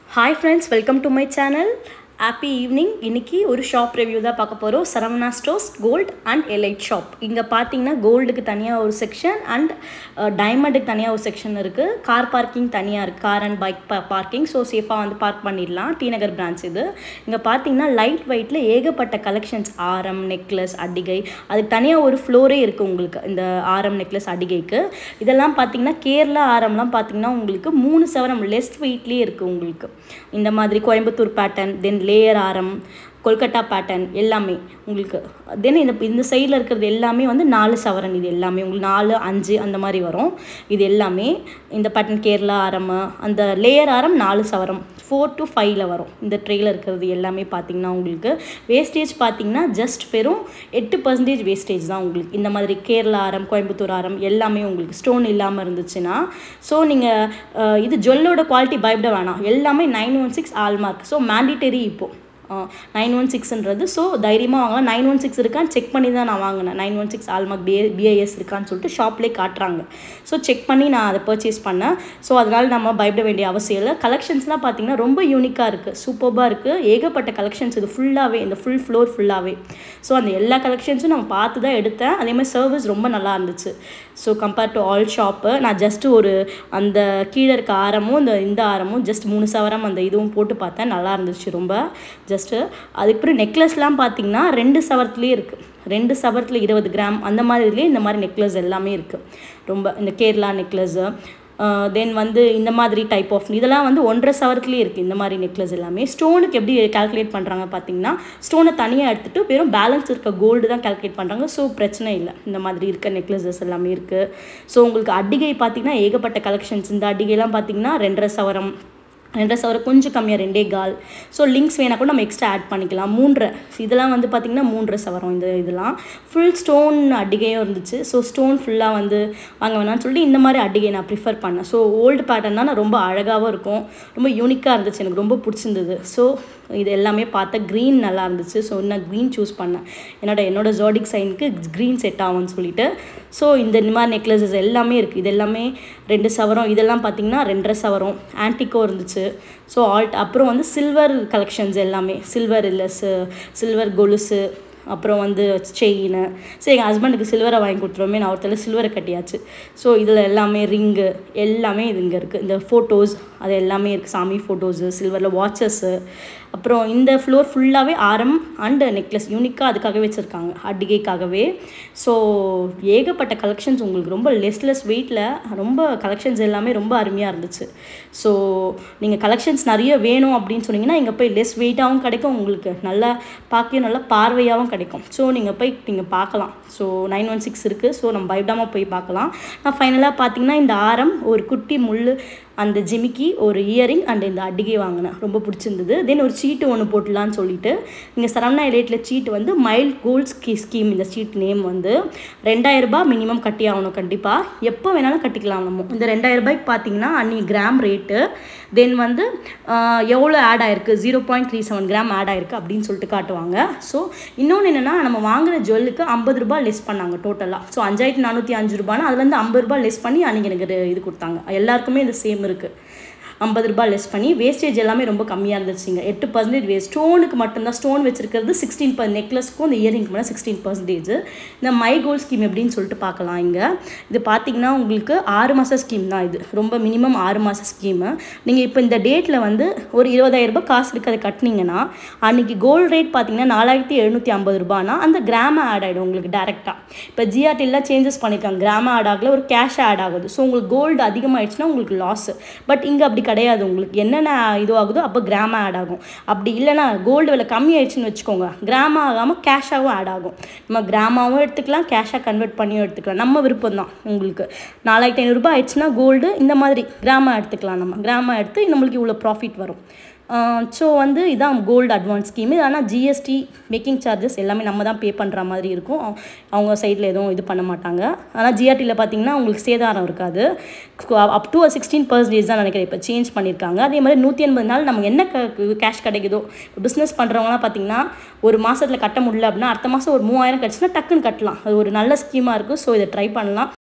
hi friends welcome to my channel happy evening இன்னைக்கு ஒரு shop review தான் பார்க்க போகிறோம் Saravana stores gold and elite shop இங்கே பார்த்தீங்கன்னா கோல்டுக்கு தனியாக ஒரு செக்ஷன் அண்ட் டைமண்டுக்கு தனியாக ஒரு செக்ஷன் இருக்குது கார் பார்க்கிங் தனியாக இருக்குது car and bike parking so சேஃபாக வந்து பார்க் பண்ணிடலாம் டி நகர் பிரான்ச் இது இங்கே பார்த்தீங்கன்னா லைட் வெயிட்டில் ஏகப்பட்ட கலெக்ஷன்ஸ் ஆரம் நெக்லஸ் அடிகை அதுக்கு தனியாக ஒரு ஃப்ளோரே இருக்குது உங்களுக்கு இந்த ஆரம் நெக்லஸ் அடிகைக்கு இதெல்லாம் பார்த்தீங்கன்னா கேரளா ஆரம்லாம் பார்த்தீங்கன்னா உங்களுக்கு மூணு சவரம் லெஸ் வெயிட்லேயே இருக்குது உங்களுக்கு இந்த மாதிரி கோயம்புத்தூர் பேட்டர்ன் தென் லேயர் ஆரம் கொல்கட்டா பேட்டர்ன் எல்லாமே உங்களுக்கு தென் இந்த இந்த சைடில் இருக்கிறது எல்லாமே வந்து நாலு சவரன் இது எல்லாமே உங்களுக்கு நாலு அஞ்சு அந்த மாதிரி வரும் இது எல்லாமே இந்த பேட்டர்ன் கேரளா ஆரம் அந்த லேயர் ஆரம் நாலு சவரம் ஃபோர் டு ஃபைவ்ல வரும் இந்த ட்ரேயில் இருக்கிறது எல்லாமே பார்த்தீங்கன்னா உங்களுக்கு வேஸ்டேஜ் பார்த்தீங்கன்னா ஜஸ்ட் வெறும் எட்டு பர்சன்டேஜ் வேஸ்டேஜ் தான் உங்களுக்கு இந்த மாதிரி கேரளா ஆரம் கோயம்புத்தூர் ஆரம் எல்லாமே உங்களுக்கு ஸ்டோன் இல்லாமல் இருந்துச்சுன்னா ஸோ நீங்கள் இது ஜுவல்லோட குவாலிட்டி பயப்பட வேணாம் எல்லாமே nine one six hallmark so mandatory இப்போது நைன் ஒன் சிக்ஸ்ன்றது ஸோ தைரியமாக வாங்கலாம் நைன் ஒன் சிக்ஸ் இருக்கான்னு செக் பண்ணி தான் நான் வாங்கினேன் nine one six hallmark BA BIS இருக்கான்னு சொல்லிட்டு ஷாப்லேயே காட்டுறாங்க ஸோ செக் பண்ணி நான் அதை பர்ச்சேஸ் பண்ணேன் ஸோ அதனால் நம்ம பயப்பட வேண்டிய அவசியம் இல்லை கலெக்ஷன்ஸ்லாம் பார்த்தீங்கன்னா ரொம்ப யூனிக்காக இருக்குது சூப்பராக இருக்குது ஏகப்பட்ட கலெக்ஷன்ஸ் இது ஃபுல்லாகவே இந்த ஃபுல் ஃப்ளோர் ஃபுல்லாகவே ஸோ அந்த எல்லா கலெக்ஷன்ஸும் நம்ம பார்த்து தான் எடுத்தேன் அதே மாதிரி சர்வீஸ் ரொம்ப நல்லா இருந்துச்சு so compared to all shop நான் ஜஸ்ட்டு ஒரு அந்த கீழே இருக்க ஆரமும் இந்த இந்த ஆரமும் ஜஸ்ட் மூணு சவரம் அந்த இதுவும் போட்டு பார்த்தேன் நல்லா இருந்துச்சு ரொம்ப ஜஸ்ட்டு அதுக்கப்புறம் நெக்லஸ்லாம் பார்த்தீங்கன்னா ரெண்டு சவரத்துலேயே இருக்குது ரெண்டு சவரத்தில் இருபது கிராம் அந்த மாதிரிலேயே இந்த மாதிரி நெக்லஸ் எல்லாமே இருக்குது ரொம்ப இந்த கேரளா நெக்லஸ்ஸு தென் வந்து இந்த மாதிரி டைப் ஆஃப் இதெல்லாம் வந்து ஒன்றரை சவரத்துலேயே இருக்குது இந்த மாதிரி நெக்லஸ் எல்லாமே ஸ்டோனுக்கு எப்படி கால்குலேட் பண்ணுறாங்க பார்த்தீங்கன்னா ஸ்டோனை தனியாக எடுத்துகிட்டு வெறும் பேலன்ஸ் இருக்க கோல்டு தான் கால்குலேட் பண்ணுறாங்க ஸோ பிரச்சனை இல்லை இந்த மாதிரி இருக்க நெக்லஸஸ் எல்லாமே இருக்குது ஸோ உங்களுக்கு அடிகை பார்த்தீங்கன்னா ஏகப்பட்ட கலெக்ஷன்ஸ் இந்த அடிகைலாம் பார்த்தீங்கன்னா ரெண்டரை சவரம் ரெண்டரை சவரம் கொஞ்சம் கம்மியாக ரெண்டே கால் ஸோ லிங்க்ஸ் வேணால் கூட நம்ம எக்ஸ்ட்ரா ஆட் பண்ணிக்கலாம் மூன்றரை இதெல்லாம் வந்து பார்த்திங்கன்னா மூன்றரை சவரம் இந்த இதெல்லாம் ஃபுல் ஸ்டோன் அடிகையும் இருந்துச்சு ஸோ ஸ்டோன் ஃபுல்லாக வந்து வாங்க வேணாம்னு சொல்லிட்டு இந்த மாதிரி அடிகை நான் ப்ரிஃபர் பண்ணேன் ஸோ ஓல்டு பேட்டர்ன் தான் ரொம்ப அழகாகவும் இருக்கும் ரொம்ப யூனிக்காக இருந்துச்சு எனக்கு ரொம்ப பிடிச்சிருந்தது ஸோ இது எல்லாமே பார்த்தா க்ரீன் நல்லா இருந்துச்சு ஸோ நான் க்ரீன் சூஸ் பண்ணேன் என்னோட என்னோட ஜோடிக் சைனுக்கு க்ரீன் செட் ஆகும்னு சொல்லிட்டு ஸோ இந்த இந்த மாதிரி நெக்லஸஸ் எல்லாமே இருக்குது இது எல்லாமே ரெண்டு சவரம் இதெல்லாம் பார்த்திங்கன்னா ரெண்டரை சவரம் ஆன்டிக்கோ இருந்துச்சு ஸோ ஆல்ட் அப்புறம் வந்து சில்வர் கலெக்ஷன்ஸ் எல்லாமே சில்வர் இல்லை சில்வர் கொலுசு அப்புறம் வந்து செயின் சரி எங்கள் ஹஸ்பண்டுக்கு சில்வரை வாங்கி கொடுத்துருவோமே நான் ஒருத்தர் சில்வரை கட்டியாச்சு ஸோ இதில் எல்லாமே ரிங்கு எல்லாமே இது இங்கே இருக்குது இந்த ஃபோட்டோஸ் அது எல்லாமே இருக்குது சாமி ஃபோட்டோஸு சில்வரில் வாட்சஸ்ஸு அப்புறம் இந்த ஃப்ளோர் ஃபுல்லாகவே ஆரம் அண்டு நெக்லஸ் யூனிக்காக அதுக்காகவே வச்சுருக்காங்க அடிகைக்காகவே ஸோ ஏகப்பட்ட கலெக்ஷன்ஸ் உங்களுக்கு ரொம்ப லெஸ்லெஸ் வெயிட்டில் ரொம்ப கலெக்ஷன்ஸ் எல்லாமே ரொம்ப அருமையாக இருந்துச்சு ஸோ நீங்கள் கலெக்ஷன்ஸ் நிறைய வேணும் அப்படின்னு சொன்னீங்கன்னா இங்கே போய் லெஸ் வெயிட்டாகவும் கிடைக்கும் உங்களுக்கு நல்லா பார்க்க நல்லா பார்வையாகவும் கிடைக்கும் ஸோ நீங்கள் போய் நீங்கள் பார்க்கலாம் ஸோ நைன் ஒன் சிக்ஸ் இருக்குது ஸோ நம்ம பயப்படாமல் போய் பார்க்கலாம் நான் ஃபைனலாக பார்த்தீங்கன்னா இந்த ஆரம் ஒரு குட்டி முள் அந்த ஜிமிக்கி ஒரு இயரிங் அண்ட் இந்த அடிகை வாங்கினேன் ரொம்ப பிடிச்சிருந்தது தென் ஒரு சீட்டு ஒன்று போட்டலான்னு சொல்லிட்டு இங்கே சரவணா ரேட்டில் சீட்டு வந்து மைல்ட் கோல்ட் ஸ்கீ ஸ்கீம் இந்த சீட் நேம் வந்து ரெண்டாயிரரூபா மினிமம் கட்டி ஆகணும் கண்டிப்பாக எப்போ வேணாலும் கட்டிக்கலாம் நம்ம இந்த ரெண்டாயிரம் ரூபாய்க்கு பார்த்தீங்கன்னா அன்னி கிராம் ரேட்டு தென் வந்து எவ்வளோ ஆட் ஆயிருக்கு zero point three seven gram add ஆயிருக்கு அப்படின்னு சொல்லிட்டு காட்டுவாங்க ஸோ இன்னொன்று என்னென்னா நம்ம வாங்குகிற ஜுவல்லுக்கு ஐம்பது ரூபாய் லெஸ் பண்ணாங்க டோட்டலாக ஸோ அஞ்சாயிரத்தி நானூற்றி அஞ்சு ரூபானா அதுலேருந்து ஐம்பது ரூபாய் லெஸ் பண்ணி அன்றைக்கி எனக்கு இது கொடுத்தாங்க எல்லாருக்குமே இது சேம் இருக்குது ஐம்பது ரூபாய் லெஸ் பண்ணி வேஸ்டேஜ் எல்லாமே ரொம்ப கம்மியாக இருந்துச்சுங்க எட்டு பர்சன்டேஜ் வேஸ்ட் ஸ்டோனுக்கு மட்டும்தான் ஸ்டோன் வச்சிருக்கிறது சிக்ஸ்டீன் பர் நெக்லஸ்க்கும் இந்த இயரிங்க்கு மட்டும் சிக்ஸ்டீன் பர்சன்டேஜ் இந்த மை கோல்ட் ஸ்கீம் எப்படின்னு சொல்லிட்டு பார்க்கலாம் இங்கே இது பார்த்தீங்கன்னா உங்களுக்கு ஆறு மாத ஸ்கீம் தான் இது ரொம்ப மினிமம் ஆறு மாத ஸ்கீமு நீங்கள் இப்போ இந்த டேட்டில் வந்து ஒரு இருபதாயிரம் ரூபாய் காசு இருக்குது அதை கட்டினீங்கன்னா அன்றைக்கி கோல்டு ரேட் பார்த்தீங்கன்னா நாலாயிரத்தி எழுநூற்றி ஐம்பது ரூபானா அந்த கிராம ஆட் ஆகிடும் உங்களுக்கு டேரெக்டாக இப்போ ஜிஆர்டிலாம் சேஞ்சஸ் பண்ணியிருக்காங்க கிராம ஆட் ஆகல ஒரு கேஷ் ஆட் ஆகுது ஸோ உங்களுக்கு கோல்டு அதிகமாகிடுச்சுன்னா உங்களுக்கு லாஸ் பட் இங்கே அப்படி கிடையாது உங்களுக்கு என்னென்ன இது ஆகுதோ அப்போ கிராம ஆட் ஆகும் அப்படி இல்லைனா கோல்டு விலை கம்மி ஆயிடுச்சுன்னு வச்சுக்கோங்க கிராம ஆகாமல் கேஷாகவும் ஆட் ஆகும் நம்ம கிராமாவும் எடுத்துக்கலாம் கேஷாக கன்வெர்ட் பண்ணியும் எடுத்துக்கலாம் நம்ம விருப்பம் தான் உங்களுக்கு நாலாயிரத்தி ஐநூறுரூபா ஆயிடுச்சுன்னா கோல்டு இந்த மாதிரி கிராமம் எடுத்துக்கலாம் நம்ம கிராமம் எடுத்து நம்மளுக்கு இவ்வளோ ப்ராஃபிட் வரும் ஸோ வந்து இதான் கோல்டு அட்வான்ஸ் ஸ்கீமு ஆனால் ஜிஎஸ்டி மேக்கிங் சார்ஜஸ் எல்லாமே நம்ம தான் பே பண்ணுற மாதிரி இருக்கும் அவங்க சைடில் எதுவும் இது பண்ண மாட்டாங்க ஆனால் ஜிஆர்டியில் பார்த்தீங்கன்னா உங்களுக்கு சேதாரம் இருக்காது அப் டு சிக்ஸ்டீன் பர்சன்டேஜ் தான் நினைக்கிறேன் இப்போ சேஞ்ச் பண்ணியிருக்காங்க அதே மாதிரி நூற்றி எண்பது நாள் நமக்கு என்ன கேஷ் கிடைக்குதோ பிஸ்னஸ் பண்ணுறவங்களாம் பார்த்தீங்கன்னா ஒரு மாதத்தில் கட்ட முடியல அப்படின்னா அடுத்த மாதம் ஒரு மூவாயிரம் கிடச்சுன்னா டக்குன்னு கட்டலாம் அது ஒரு நல்ல ஸ்கீமாக இருக்குது ஸோ இதை ட்ரை பண்ணலாம்